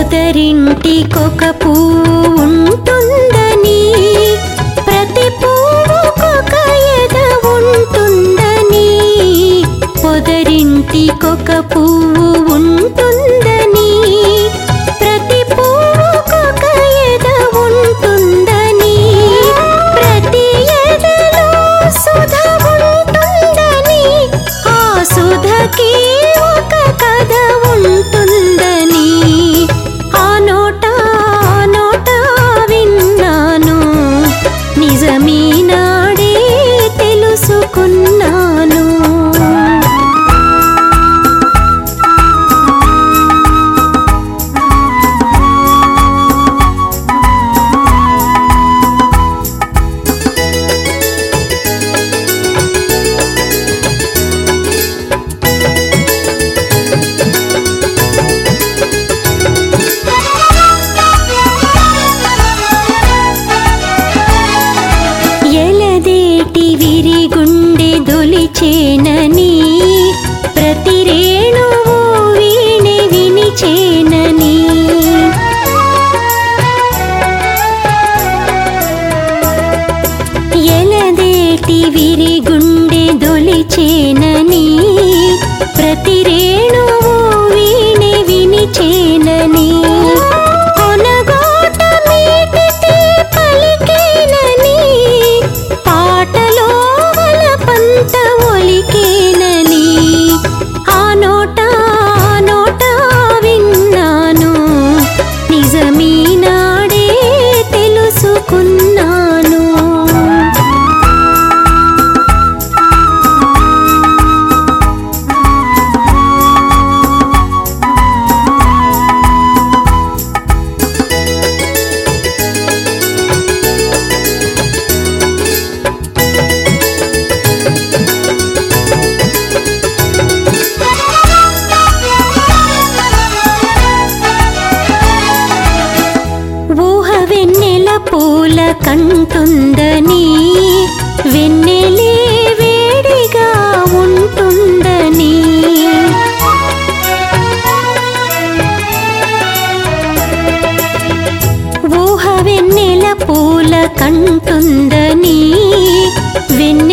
పొదరింటికొక పువ్వు ఉంటుందని ప్రతి పువ్వుకొక ఎద ఉంటుందని పొదరింటికొక పువ్వు ఉంటుందని ప్రతి పువ్వుకొక ఎద ఉంటుందని ప్రతి ఎదలో సుధ ఉంటుందని ఆ సుధకి ఒక కథ ఉంటుందని ఆ నోట ఆ నోట విన్నాను నిజమీనాడే తెలుసుకున్నాను ఎలదేటి విరిగుండె దొలిచేనని ప్రతి రేణువు వీణె వినిచేనని ఎలదేటి విరిగుండె దొలిచేనని ప్రతి రేణువు వీణె వినిచేనని కొనగోట మీటితే పలికేనని పాటలో వలపంత ఒలికేనని ఆ నోట ఆ నోట విన్నాను నిజమీనాడే తెలుసుకున్నాను ఊహ వెన్నెల పూల కంటుందని వెన్నెలే వేడిగా ఉంటుందని ఊహ వెన్నెల పూల కంటుందని వెన్నె